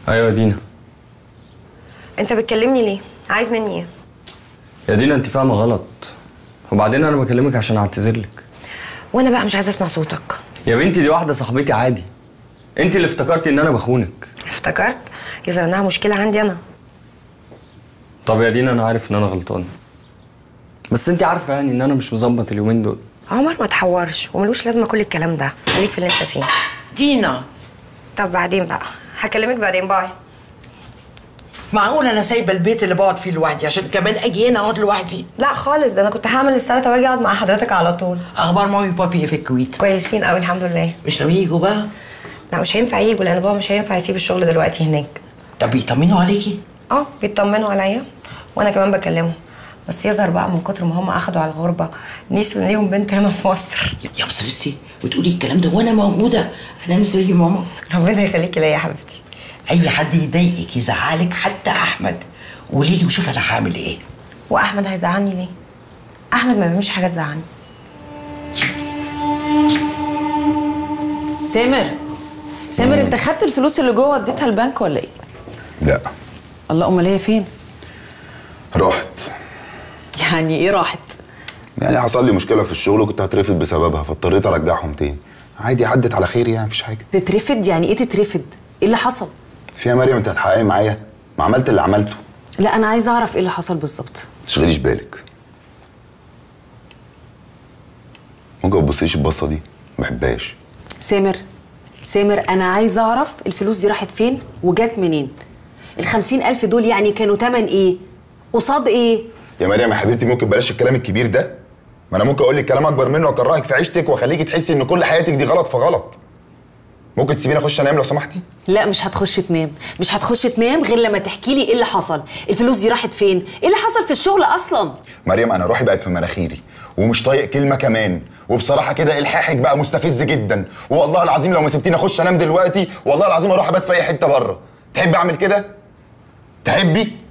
ايوه يا دينا انت بتكلمني ليه عايز مني ايه يا دينا انت فاهمه غلط وبعدين انا بكلمك عشان اعتذر لك وانا بقى مش عايزه اسمع صوتك يا بنتي دي واحده صاحبتي عادي انت اللي افتكرتي ان انا بخونك افتكرت يظهر انها مشكله عندي انا طب يا دينا انا عارف ان انا غلطان بس انت عارفه يعني ان انا مش مظبط اليومين دول عمر ما تحورش وملوش لازمه كل الكلام ده خليك في اللي انت فيه دينا طب بعدين بقى هكلمك بعدين باي معقول انا سايبه البيت اللي بقعد فيه لوحدي عشان كمان اجي هنا اقعد لوحدي لا خالص ده انا كنت هعمل السلطه واجي اقعد مع حضرتك على طول اخبار مامي وبابي ايه في الكويت كويسين قوي الحمد لله مش ناويين يجوا بقى لا مش هينفع يجوا لان بابا مش هينفع يسيب الشغل دلوقتي هناك طب بيطمنوا عليكي اه بيطمنوا عليا وانا كمان بكلمهم بس يظهر بقى من كتر ما هم اخدوا على الغربه نسيوا ان ليهم بنت هنا في مصر يا بصيرتي وتقولي الكلام ده وانا موجوده انا مش زي ماما ربنا يخليكي ليا يا حبيبتي اي حد يضايقك يزعلك حتى احمد قولي لي وشوف انا هعمل ايه واحمد هيزعلني ليه احمد ما بيعملش حاجه تزعلني سامر سامر انت خدت الفلوس اللي جوه اديتها البنك ولا ايه؟ لا الله امال هي فين؟ راحت يعني ايه راحت؟ يعني حصل لي مشكله في الشغل وكنت هترفد بسببها فاضطريت ارجعهم تاني عادي عدت على خير يعني مفيش حاجه تترفد يعني ايه تترفد؟ ايه اللي حصل؟ فيها مريم انت هتحققي معايا ما عملت اللي عملته لا انا عايزه اعرف ايه اللي حصل بالظبط ما تشغليش بالك ممكن ما تبصيش البصه دي ما بحبهاش سامر سامر انا عايزه اعرف الفلوس دي راحت فين وجت منين الخمسين الف دول يعني كانوا تمن ايه قصاد ايه يا مريم يا حبيبتي ممكن بلاش الكلام الكبير ده ما انا ممكن اقول لك كلام اكبر منه واكرهك في عيشتك واخليكي تحسي ان كل حياتك دي غلط فغلط ممكن تسيبيني اخش انام لو سمحتي لا مش هتخش تنام مش هتخش تنام غير لما تحكي لي ايه اللي حصل الفلوس دي راحت فين ايه اللي حصل في الشغل اصلا مريم انا روحي بقت في مناخيري ومش طايق كلمه كمان وبصراحه كده الحاحك بقى مستفز جدا والله العظيم لو ما سبتيني اخش انام دلوقتي والله العظيم اروح ابات في اي حته بره تحبي اعمل كده تحبي